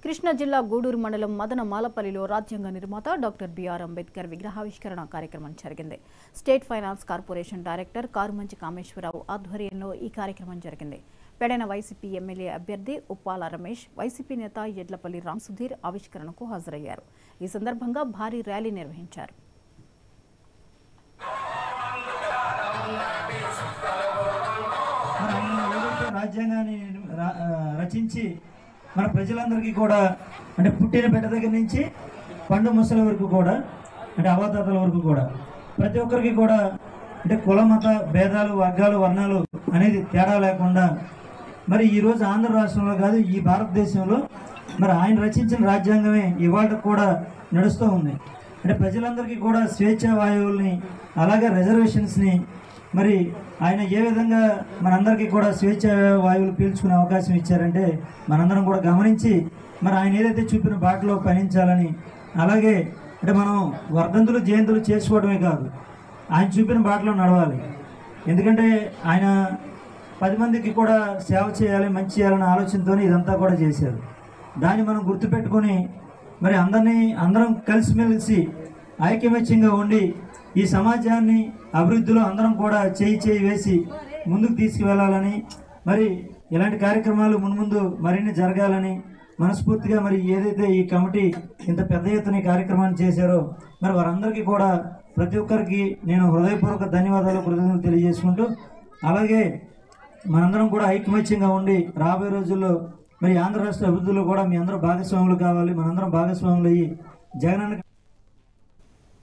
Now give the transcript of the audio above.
కృష్ణా జిల్లా గూడూరు మండలం మదన మాలపల్లిలో రాజ్యాంగ నిర్మాత డాక్టర్ బిఆర్ అంబేద్కర్ విగ్రహావిష్కరణ కార్యక్రమం జరిగింది state finance corporation director Karumanchi Kameswara Rao ఆధ్వర్యంలో ఈ కార్యక్రమం జరిగింది పెడన వైసీపీ ఎమ్మెల్యే అభ్యర్థి ఉప్పాల రమేష్ వైసీపీ నేత ఎడ్లపల్లి రామ్ సుధీర్ ఆవిష్కరణకు హాజరయ్యారు ఈ సందర్భంగా భారీ ర్యాలీ నిర్వహించారు మరి ఆయన ఏదైతే రాజ్యాంగాన్ని రా- ఆ, రచించి మన ప్రజలందరికీ కూడా అంటే పుట్టిన బిడ్డ దగ్గర నుంచి పండు ముసలి వరకు కూడా అంటే అవతాతల వరకు కూడా ప్రతి ఒక్కరికి కూడా అంటే కుల మత భేదాలు వర్గాలు వర్ణాలు అనేది తేడా లేకుండా మరి ఈరోజు ఆంధ్ర రాష్ట్రంలో కాదు ఈ భారతదేశంలో మరి ఆయన రచించిన రాజ్యాంగమే ఇవాళ కూడా నడుస్తూ ఉంది అంటే ప్రజలందరికీ కూడా స్వేచ్ఛ వాయువుల్ని అలాగే రిజర్వేషన్స్ని మరి ఆయన ఏ విధంగా మనందరికీ కూడా స్వేచ్ఛ వాయువులు పీల్చుకునే అవకాశం ఇచ్చారంటే మనందరం కూడా గమనించి మరి ఆయన ఏదైతే చూపిన బాటలో పయనించాలని అలాగే అంటే మనం వర్ధంతులు జయంతులు చేసుకోవడమే కాదు ఆయన చూపిన బాటలో నడవాలి ఎందుకంటే ఆయన పది మందికి కూడా సేవ చేయాలి మంచి చేయాలనే ఆలోచనతో ఇదంతా కూడా చేశారు దాన్ని మనం గుర్తుపెట్టుకొని మరి అందరినీ అందరం కలిసిమెలిసి ఐకమత్యంగా ఉండి ఈ సమాజాన్ని అభివృద్ధిలో అందరం కూడా చేయి చేయి వేసి ముందుకు తీసుకువెళ్ళాలని మరి ఇలాంటి కార్యక్రమాలు మున్ముందు మరిన్ని జరగాలని మనస్ఫూర్తిగా మరి ఏదైతే ఈ కమిటీ ఇంత పెద్ద ఎత్తున ఈ కార్యక్రమాన్ని చేశారో మరి వారందరికీ కూడా ప్రతి ఒక్కరికి నేను హృదయపూర్వక ధన్యవాదాలు కృతజ్ఞతలు తెలియజేసుకుంటూ అలాగే మనందరం కూడా ఐకమత్యంగా ఉండి రాబోయే రోజుల్లో మరి ఆంధ్ర రాష్ట్ర అభివృద్ధిలో కూడా మీ అందరూ భాగస్వాములు కావాలి మనందరం భాగస్వాములు అయ్యి జగనన్న